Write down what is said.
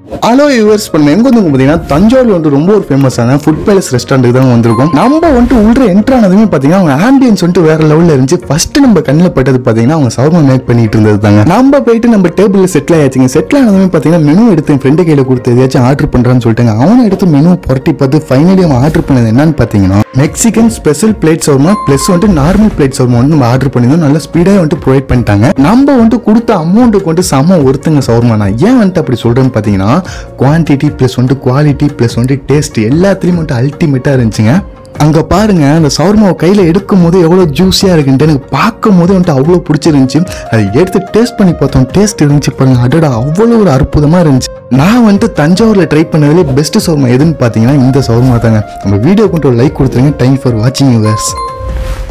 hello viewers இப்போ நம்ம எங்க வந்து பார்த்தீங்கன்னா தஞ்சாவூர்ல வந்து ரொம்ப ஒரு ஃபேமஸான ஃபுட் பேலஸ் ரெஸ்டாரண்ட்டுக்கு தான் வந்திருக்கோம் நம்ம வந்துட்டு உள்ள என்ட்ரு ஆனதுமே பார்த்தீங்கன்னா அவங்க ஆம்பியன்ஸ் வந்துட்டு வேற லெவலில் இருந்துச்சு ஃபர்ஸ்ட் நம்ம கண்ணில் பட்டது பார்த்தீங்கன்னா அவங்க சவர்மா மேக் பண்ணிட்டு இருந்தது தாங்க நம்ம போயிட்டு நம்ம டேபிளில் செட்டில் ஆயாச்சுங்க செட்டில் ஆனதுமே பார்த்தீங்கன்னா மெனு எடுத்து என் ஃப்ரெண்டு கையில் கொடுத்து எதாச்சும் ஆர்டர் பண்ணுறான்னு சொல்லிட்டாங்க அவனை எடுத்து மெனு புரட்டி பார்த்து ஃபைனலி அவன் ஆர்டர் பண்ணது என்னன்னு பார்த்தீங்கன்னா Mexican special plate shawarma plus வந்துட்டு நார்மல் பிளேட் சவர்மா வந்து நம்ம ஆர்டர் பண்ணியிருந்தோம் நல்ல ஸ்பீடாக வந்துட்டு ப்ரொவைட் பண்ணிட்டாங்க நம்ம வந்துட்டு கொடுத்த அமௌண்ட்டுக்கு வந்துட்டு செம ஒருத்தங்க சவர்மாண்ணா ஏன் வந்துட்டு அப்படி சொல்கிறேன்னு பார்த்தீங்கன்னா குவான்டிட்டி ப்ளஸ் வந்துட்டு குவாலிட்டி ப்ளஸ் வந்துட்டு டேஸ்ட் எல்லாத்துலேயும் வந்துட்டு அல்டிமேட்டாக இருந்துச்சுங்க அங்கே பாருங்க அந்த சவர்மாவை கையில் எடுக்கும் போது எவ்வளோ ஜூஸியாக இருக்குன்ட்டு எனக்கு பார்க்கும் போது வந்துட்டு அவ்வளோ பிடிச்சிருந்துச்சு அதை எடுத்து டேஸ்ட் பண்ணி பார்த்தோம் டேஸ்ட் இருந்துச்சு பாருங்க அடடா அவ்வளோ ஒரு அற்புதமாக இருந்துச்சு நான் வந்துட்டு தஞ்சாவூரில் ட்ரை பண்ணதுலேயே பெஸ்ட் சவர்மா எதுன்னு பார்த்தீங்கன்னா இந்த சவர்மா தாங்க நம்ம வீடியோ கொண்டு ஒரு லைக் கொடுத்துருங்க டைம் ஃபார் வாட்சிங் யூவர்ஸ்